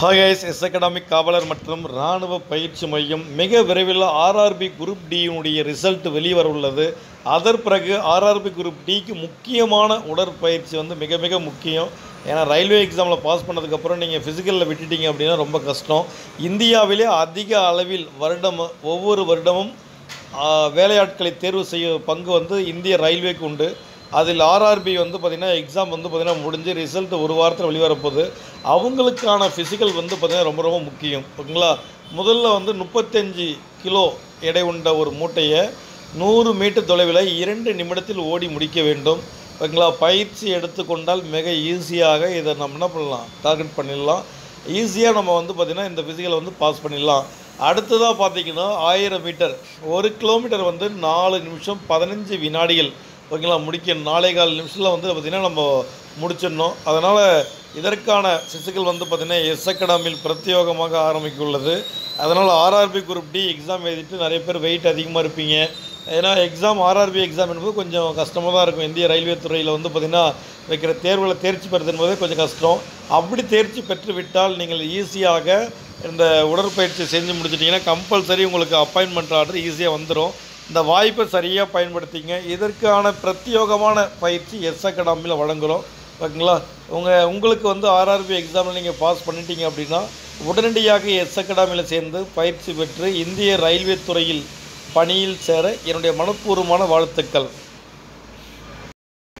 ஹாய்ஸ் S academic காவலர் மற்றும் இராணுவ பயிற்சி மையம் மிக விரைவில் ஆர்ஆர்பி குரூப் டியினுடைய ரிசல்ட் வெளிவர உள்ளது அதன் பிறகு ஆர்ஆர்பி குரூப் டிக்கு முக்கியமான உடற்பயிற்சி வந்து மிக மிக முக்கியம் ஏன்னா ரயில்வே எக்ஸாமில் பாஸ் பண்ணதுக்கப்புறம் நீங்கள் ஃபிசிக்கலில் விட்டுட்டீங்க அப்படின்னா ரொம்ப கஷ்டம் இந்தியாவிலே அதிக அளவில் வருடம் ஒவ்வொரு வருடமும் ஆ, வேலையாட்களை தேர்வு செய்ய பங்கு வந்து இந்திய ரயில்வேக்கு உண்டு அதில் ஆர்ஆர்பி வந்து பார்த்திங்கன்னா எக்ஸாம் வந்து பார்த்திங்கன்னா முடிஞ்சு ரிசல்ட் ஒரு வாரத்தில் வெளிவரப்போகுது அவங்களுக்கான ஃபிசிக்கல் வந்து பார்த்திங்கன்னா ரொம்ப ரொம்ப முக்கியம் ஓகேங்களா முதல்ல வந்து முப்பத்தஞ்சு கிலோ எடை உண்ட ஒரு மூட்டையை நூறு மீட்டர் தொலைவில் இரண்டு நிமிடத்தில் ஓடி முடிக்க வேண்டும் ஓகேங்களா பயிற்சி எடுத்துக்கொண்டால் மிக ஈஸியாக இதை நம்ம என்ன பண்ணலாம் டார்கெட் பண்ணிடலாம் ஈஸியாக நம்ம வந்து பார்த்திங்கன்னா இந்த ஃபிசிக்கலை வந்து பாஸ் பண்ணிடலாம் அடுத்ததாக பார்த்தீங்கன்னா ஆயிரம் மீட்டர் ஒரு கிலோமீட்டர் வந்து நாலு நிமிஷம் பதினஞ்சு வினாடிகள் ஓகேங்களா முடிக்க நாலே கால் நிமிஷத்தில் வந்து பார்த்திங்கன்னா நம்ம முடிச்சிடணும் அதனால் இதற்கான ஃபிசிக்கல் வந்து பார்த்திங்கன்னா எஸ் அகாடமியில் பிரத்யேகமாக ஆரம்பிக்க உள்ளது அதனால் ஆர்ஆர்பி குரூப் டி எக்ஸாம் எழுதிட்டு நிறைய பேர் வெயிட் அதிகமாக இருப்பீங்க ஏன்னா எக்ஸாம் ஆர்ஆர்பி எக்ஸாம் என்பது கொஞ்சம் கஷ்டமாக தான் இருக்கும் இந்திய ரயில்வே துறையில் வந்து பார்த்திங்கன்னா வைக்கிற தேர்வில் தேர்ச்சி பெறுது என்பதே கொஞ்சம் கஷ்டம் அப்படி தேர்ச்சி பெற்று விட்டால் நீங்கள் ஈஸியாக இந்த உடற்பயிற்சி செஞ்சு முடிச்சிட்டிங்கன்னா கம்பல்சரி உங்களுக்கு அப்பாயின்மெண்ட் ஆர்டர் ஈஸியாக வந்துடும் இந்த வாய்ப்பை சரியாக பயன்படுத்திங்க இதற்கான பிரத்யேகமான பயிற்சி எஸ் அகாடமியில் வழங்குகிறோம் ஓகேங்களா உங்கள் உங்களுக்கு வந்து ஆர்ஆர்பி எக்ஸாமில் நீங்கள் பாஸ் பண்ணிட்டீங்க அப்படின்னா உடனடியாக எஸ் அகாடமியில் சேர்ந்து பயிற்சி பெற்று இந்திய ரயில்வே துறையில் பணியில் சேர என்னுடைய மனப்பூர்வமான வாழ்த்துக்கள்